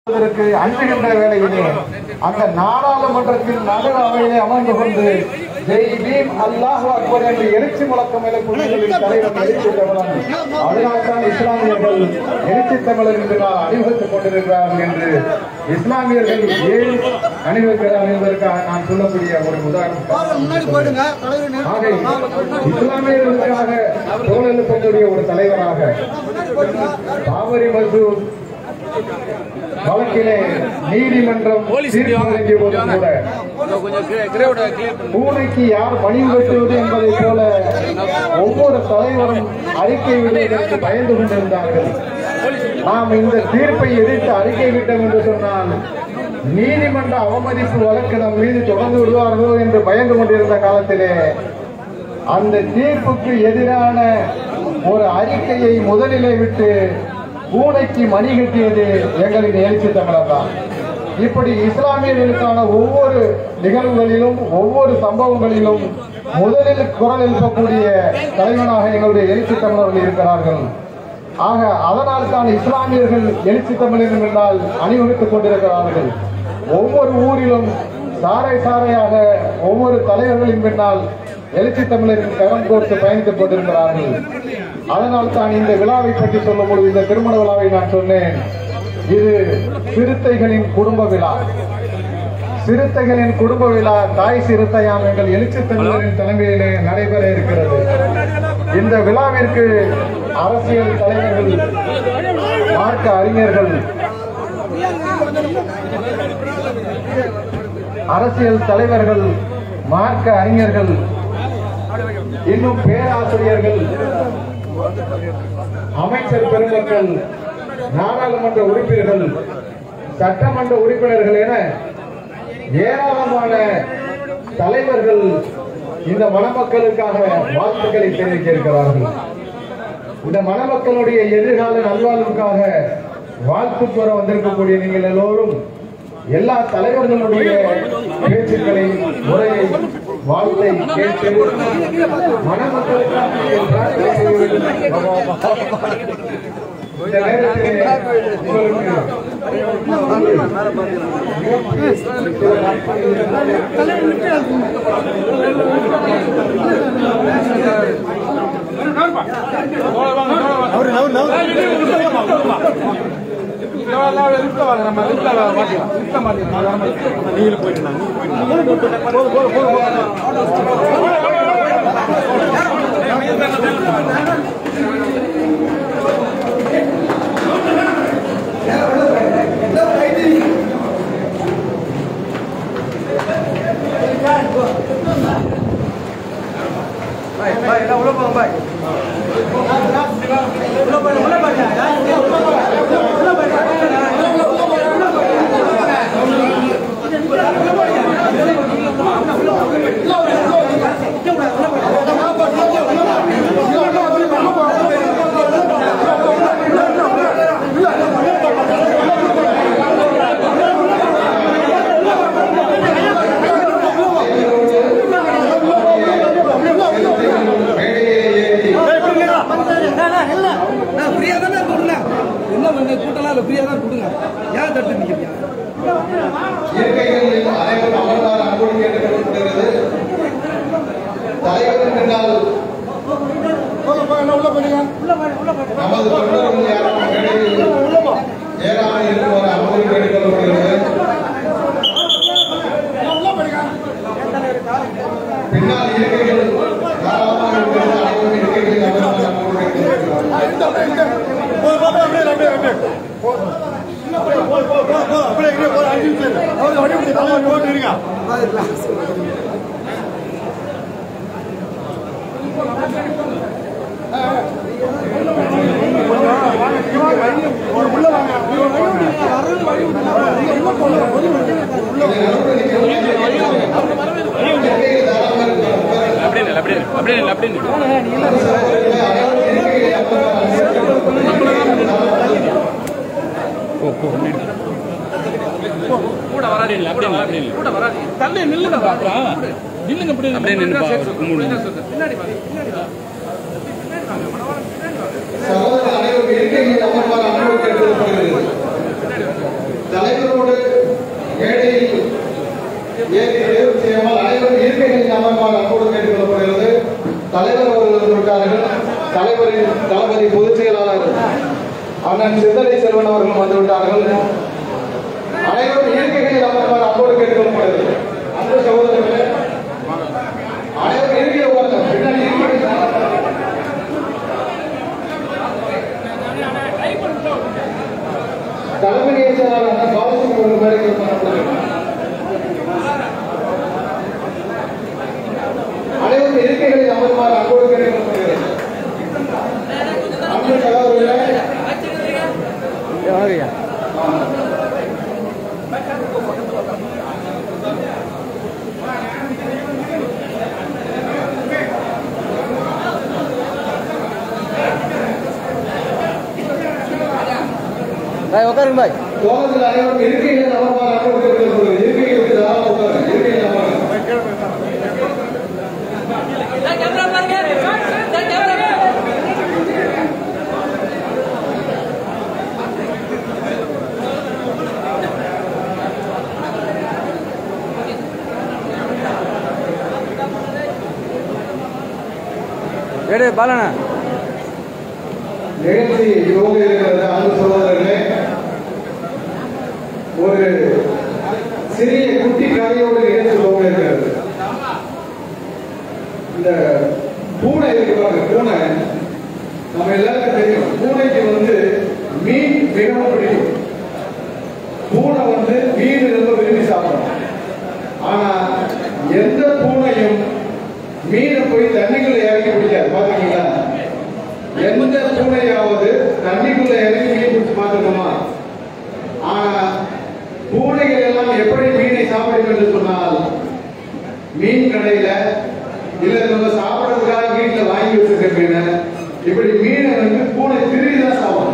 இதற்கு அஞ்சுகின்ற வேளையிலே அந்த நாடாளுமன்றத்தில் நகர அவையிலே அமர்ந்து கொண்டு ஜெய் பீம் அல்லாஹ் அக்பர் என்று எழுச்சி முழக்கம் குழுக்களின் தலைவர் எழுச்சி தமிழன் அதனால்தான் இஸ்லாமியர்கள் எழுச்சி தமிழர் என்று நான் அணிவகுத்துக் கொண்டிருக்கிறார்கள் என்று இஸ்லாமியர்கள் ஏன் அணிவகுக்கிறார்கள் என்பதற்காக நான் சொல்லக்கூடிய ஒரு உதாரணம் முன்னாடி போயிடுங்க தலைவர் ஆக இஸ்லாமியர்களுக்காக தோல் எழுப்பக்கூடிய ஒரு தலைவராக பாபரி மசூத் வழக்கிலே நீதிமன்றம் தீர்ப்பு வழங்கிய போதும் கூட பூனைக்கு யார் பணிவு கட்டுவது என்பதைப் போல ஒவ்வொரு தலைவரும் அறிக்கை விடுவதற்கு பயந்து கொண்டிருந்தார்கள் நாம் இந்த தீர்ப்பை எதிர்த்து அறிக்கை விட்டோம் என்று சொன்னால் நீதிமன்ற அவமதிப்பு வழக்கு நம் மீது தொடர்ந்து விடுவார்களோ என்று பயந்து கொண்டிருந்த காலத்திலே அந்த தீர்ப்புக்கு எதிரான ஒரு அறிக்கையை முதலிலே விட்டு பூனைக்கு மணி கட்டியது எங்களின் எழுச்சி தமிழர் தான் இப்படி இஸ்லாமியர்களுக்கான ஒவ்வொரு நிகழ்வுகளிலும் ஒவ்வொரு சம்பவங்களிலும் முதலில் குரல் எழுப்பக்கூடிய தலைவனாக எங்களுடைய எழுச்சி தமிழர்கள் இருக்கிறார்கள் ஆக அதனால் தான் இஸ்லாமியர்கள் எழுச்சி தமிழர்கள் என்றால் அணிவகுத்துக் கொண்டிருக்கிறார்கள் ஒவ்வொரு ஊரிலும் சாறை சாறையாக ஒவ்வொரு தலைவர்களின் பின்னால் எழுச்சி தமிழரின் கரம் கோர்த்து பயணித்துக் கொண்டிருக்கிறார்கள் அதனால் தான் இந்த விழாவை பற்றி சொல்லும் பொழுது இந்த திருமண விழாவை நான் சொன்னேன் இது சிறுத்தைகளின் குடும்ப விழா சிறுத்தைகளின் குடும்ப விழா தாய் சிறுத்தையாம் எங்கள் எழுச்சி தமிழரின் தலைமையிலே நடைபெற இருக்கிறது இந்த விழாவிற்கு அரசியல் தலைவர்கள் மார்க்க அறிஞர்கள் அரசியல் தலைவர்கள் மார்க்க அறிஞர்கள் இன்னும் பேராசிரியர்கள் அமைச்சர் பெருமக்கள் நாடாளுமன்ற உறுப்பினர்கள் சட்டமன்ற உறுப்பினர்கள் என ஏராளமான தலைவர்கள் இந்த மணமக்களுக்காக வாழ்த்துக்களை தெரிவிக்க இருக்கிறார்கள் இந்த மணமக்களுடைய எதிர்கால நல்வாழ்வுக்காக வாழ்த்து பெற வந்திருக்கக்கூடிய நீங்கள் எல்லோரும் எல்லா தலைவர்களுடைய பேச்சுக்களை உரையை வாழ்த்தை கேட்டு மணமக்களுக்காக நீங்கள் பிரார்த்தனை செய்ய வேண்டும். இந்த நேரத்திலே உங்களுக்கு ஃப்ரீயா தானே கொடுங்க என்ன பண்ண கூட்டலாம் இல்ல ஃப்ரீயா தான் கொடுங்க ஏன் தட்டு நிக்கிறீங்க இயற்கைகளில் அனைவரும் அமர்ந்தார் அன்போடு கேட்டுக்கொள்கிறது தலைவரின் பின்னால் நமது தொண்டர்கள் யாரும் மேடையில் ஏறாமல் இருக்குமாறு அன்போடு கேட்டுக்கொள்ளப்படுகிறது பின்னால் இருக்கைகள் தாராளமாக இருக்கிறது அனைவரும் இருக்கைகளில் அமர்ந்தார் அன்போடு கேட்டுக்கொள்கிறோம் அப்படியே நில்லு, அப்படியே நில்லு, அப்படியே நில்லு, அப்படியே நில்லு. கூட வராது இல்லை அப்படியே நில்லு, அப்படியே நில்லு. கூட வராது தள்ளி நில்லுங்க அப்புறம் நில்லுங்க அப்படியே அப்படியே நின்று கும்பிடுங்க பின்னாடி வாங்க பின்னாடி வாங்க சகோதரர் அனைவரும் இருக்கைகளில் அமர்வார் அன்போடு கேட்டுக்கொள்ளப்படுகிறது தலைவரோடு மேடையில் ஏறி தேர்வு செய்யாமல் அனைவரும் இருக்கைகளில் அமர்வாக அன்போடு கேட்டுக்கொள்ளப்படுகிறது தலைவர் அவர்கள் வந்து விட்டார்கள் தலைவரின் தளபதி பொதுச் செயலாளர் அண்ணன் சிந்தனை செல்வன் அவர்களும் வந்து விட்டார்கள் அனைவரும் இருக்கைகளில் அமர்வாக அன்போடு கேட்டுக்கொள்ளப்படுகிறது அன்பு சகோதரர்களே அனைவரும் இருக்கையில் உட்கார்ந்து பின்னாடி இருக்கைகளில் அமர்வாக தலைமை செயலாளர் அண்ணன் பாலசிங் அவர்கள் மேடைக்கு வரப்படுகிறது அனைவரும் இருக்கைகளில் அமருமாறு அன்போடு கேட்டுக்கொள்ளப்படுகிறது அன்பு சகோதரர்களே பாய் உட்காருங்க பாய் தோழர்கள் அனைவரும் இருக்கைகளில் அமருமாறு அன்போடு கேட்டுக்கொள்ளப்படுகிறது இருக்கைகளுக்கு தாராளம் உட்காருங்க இருக்கையில் அமருங்க எடு பாலண்ணா நிகழ்ச்சி துவங்க இருக்கிறது அன்பு சகோதரர்களே ஒரு சிறிய குட்டி கதையோடு நிகழ்ச்சி துவங்க இருக்கிறது இந்த பூனை இருக்கு பாருங்க பூனை நம்ம எல்லாருக்கும் தெரியும் பூனைக்கு வந்து மீன் மிகவும் பிடிக்கும் பூனை வந்து மீன் ரொம்ப விரும்பி சாப்பிடும் ஆனா எந்த பூனையும் மீனை போய் தண்ணிக்குள்ள இறக்கி பிடிக்காது பாத்தீங்களா எந்த பூனையாவது தண்ணிக்குள்ள இறங்கி மீன் பிடிச்சு பார்த்துக்கோமா ஆனா பூனைகள் எல்லாம் எப்படி மீனை சாப்பிடும் என்று சொன்னால் மீன் கடையில இல்ல நம்ம சாப்பிடறதுக்காக வீட்டுல வாங்கி வச்சிருக்க மீனை இப்படி மீனை வந்து பூனை திருடி தான் சாப்பிடும்